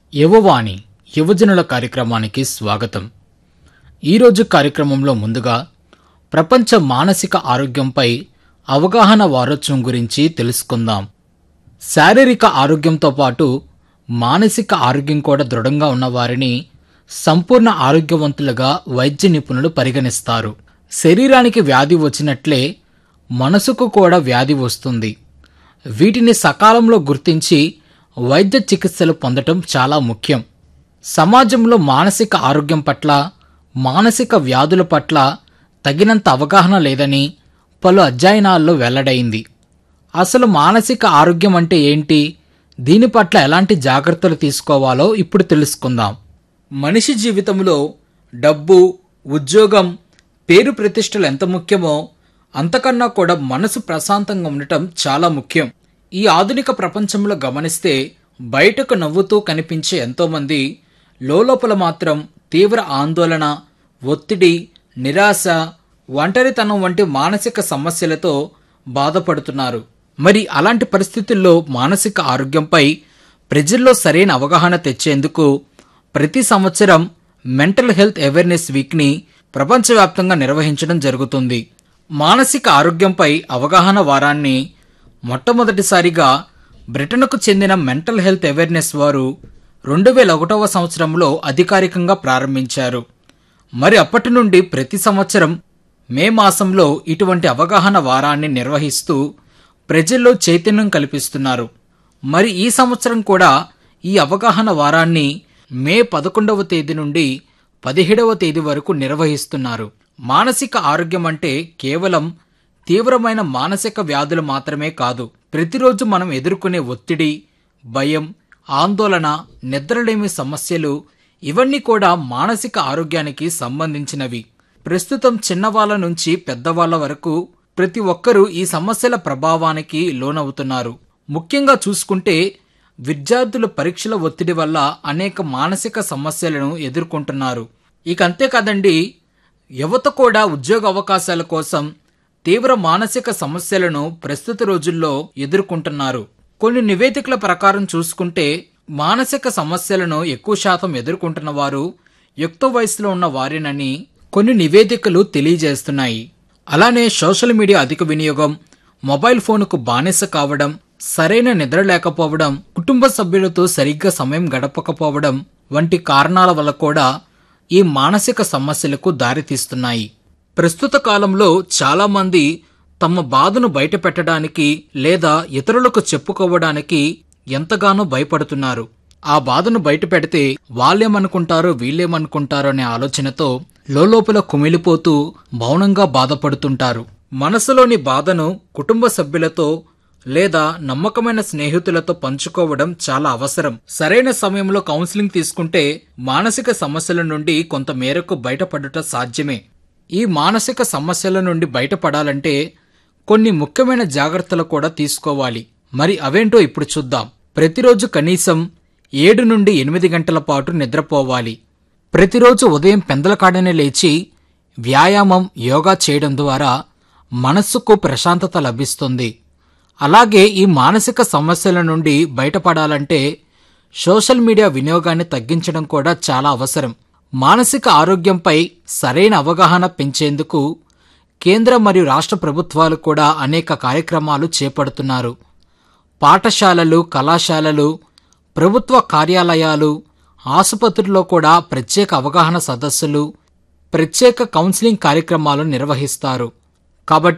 యువవాణి యువజనుల కార్యక్రమానికి స్వాగతం ఈరోజు కార్యక్రమంలో ముందుగా ప్రపంచ మానసిక ఆరోగ్యంపై అవగాహన వారోత్సవం గురించి తెలుసుకుందాం శారీరక ఆరోగ్యంతో పాటు మానసిక ఆరోగ్యం కూడా దృఢంగా ఉన్న వారిని సంపూర్ణ ఆరోగ్యవంతులుగా వైద్య నిపుణులు పరిగణిస్తారు శరీరానికి వ్యాధి వచ్చినట్లే మనసుకు కూడా వ్యాధి వస్తుంది వీటిని సకాలంలో గుర్తించి వైద్య చికిత్సలు పొందటం చాలా ముఖ్యం సమాజంలో మానసిక ఆరోగ్యం పట్ల మానసిక వ్యాధుల పట్ల తగినంత అవగాహన లేదని పలు అధ్యయనాల్లో వెల్లడైంది అసలు మానసిక ఆరోగ్యం అంటే ఏంటి దీని పట్ల ఎలాంటి జాగ్రత్తలు తీసుకోవాలో ఇప్పుడు తెలుసుకుందాం మనిషి జీవితంలో డబ్బు ఉద్యోగం పేరు ప్రతిష్టలు ఎంత ముఖ్యమో అంతకన్నా కూడా మనసు ప్రశాంతంగా ఉండటం చాలా ముఖ్యం ఈ ఆధునిక ప్రపంచంలో గమనిస్తే బయటకు నవ్వుతూ కనిపించే ఎంతోమంది లోపల మాత్రం తీవ్ర ఆందోళన ఒత్తిడి నిరాశ ఒంటరితనం వంటి మానసిక సమస్యలతో బాధపడుతున్నారు మరి అలాంటి పరిస్థితుల్లో మానసిక ఆరోగ్యంపై ప్రజల్లో సరైన అవగాహన తెచ్చేందుకు ప్రతి సంవత్సరం మెంటల్ హెల్త్ అవేర్నెస్ వీక్ని ప్రపంచవ్యాప్తంగా నిర్వహించడం జరుగుతుంది మానసిక ఆరోగ్యంపై అవగాహన వారాన్ని మొట్టమొదటిసారిగా బ్రిటన్కు చెందిన మెంటల్ హెల్త్ అవేర్నెస్ వారు రెండు వేల ఒకటవ సంవత్సరంలో అధికారికంగా ప్రారంభించారు మరి అప్పటి నుండి ప్రతి సంవత్సరం మే మాసంలో ఇటువంటి అవగాహన వారాన్ని నిర్వహిస్తూ ప్రజల్లో చైతన్యం కల్పిస్తున్నారు మరి ఈ సంవత్సరం కూడా ఈ అవగాహన వారాన్ని మే పదకొండవ తేదీ నుండి పదిహేడవ తేదీ వరకు నిర్వహిస్తున్నారు మానసిక ఆరోగ్యం అంటే కేవలం తీవ్రమైన మానసిక వ్యాధులు మాత్రమే కాదు ప్రతిరోజు మనం ఎదుర్కొనే ఒత్తిడి భయం ఆందోళన నిద్రలేమి సమస్యలు ఇవన్నీ కూడా మానసిక ఆరోగ్యానికి సంబంధించినవి ప్రస్తుతం చిన్నవాళ్ల నుంచి పెద్దవాళ్ల వరకు ప్రతి ఒక్కరూ ఈ సమస్యల ప్రభావానికి లోనవుతున్నారు ముఖ్యంగా చూసుకుంటే విద్యార్థులు పరీక్షల ఒత్తిడి వల్ల అనేక మానసిక సమస్యలను ఎదుర్కొంటున్నారు ఇక అంతేకాదండి యువత కూడా ఉద్యోగ అవకాశాల కోసం తీవ్ర మానసిక సమస్యలను ప్రస్తుత రోజుల్లో ఎదుర్కొంటున్నారు కొన్ని నివేదికల ప్రకారం చూసుకుంటే మానసిక సమస్యలను ఎక్కువ శాతం ఎదుర్కొంటున్న వారు యుక్త వయసులో ఉన్న వారేనని కొన్ని నివేదికలు తెలియజేస్తున్నాయి అలానే సోషల్ మీడియా అధిక వినియోగం మొబైల్ ఫోన్కు బానిస కావడం సరైన నిద్ర లేకపోవడం కుటుంబ సభ్యులతో సరిగ్గా సమయం గడపకపోవడం వంటి కారణాల వల్ల కూడా ఈ మానసిక సమస్యలకు దారితీస్తున్నాయి ప్రస్తుత కాలంలో చాలా మంది తమ బాధను బయటపెట్టడానికి లేదా ఇతరులకు చెప్పుకోవడానికి ఎంతగానో భయపడుతున్నారు ఆ బాధను బయటపెడితే వాళ్ళేమనుకుంటారో వీళ్ళేమనుకుంటారో అనే ఆలోచనతో లోపల కుమిలిపోతూ మౌనంగా బాధపడుతుంటారు మనసులోని బాధను కుటుంబ సభ్యులతో లేదా నమ్మకమైన స్నేహితులతో పంచుకోవడం చాలా అవసరం సరైన సమయంలో కౌన్సిలింగ్ తీసుకుంటే మానసిక సమస్యల నుండి కొంత మేరకు బయటపడుట సాధ్యమే ఈ మానసిక సమస్యల నుండి బయటపడాలంటే కొన్ని ముఖ్యమైన జాగ్రత్తలు కూడా తీసుకోవాలి మరి అవేంటో ఇప్పుడు చూద్దాం ప్రతిరోజు కనీసం ఏడు నుండి ఎనిమిది గంటల పాటు నిద్రపోవాలి ప్రతిరోజు ఉదయం పెందలకాడనే లేచి వ్యాయామం యోగా చేయడం ద్వారా మనస్సుకు ప్రశాంతత లభిస్తుంది అలాగే ఈ మానసిక సమస్యల నుండి బయటపడాలంటే సోషల్ మీడియా వినియోగాన్ని తగ్గించడం కూడా చాలా అవసరం మానసిక ఆరోగ్యంపై సరైన అవగాహన పెంచేందుకు కేంద్ర మరియు రాష్ట్ర ప్రభుత్వాలు కూడా అనేక కార్యక్రమాలు చేపడుతున్నారు పాఠశాలలు కళాశాలలు ప్రభుత్వ కార్యాలయాలు ఆసుపత్రుల్లో కూడా ప్రత్యేక అవగాహన సదస్సులు ప్రత్యేక కౌన్సిలింగ్ కార్యక్రమాలు నిర్వహిస్తారు కాబట్టి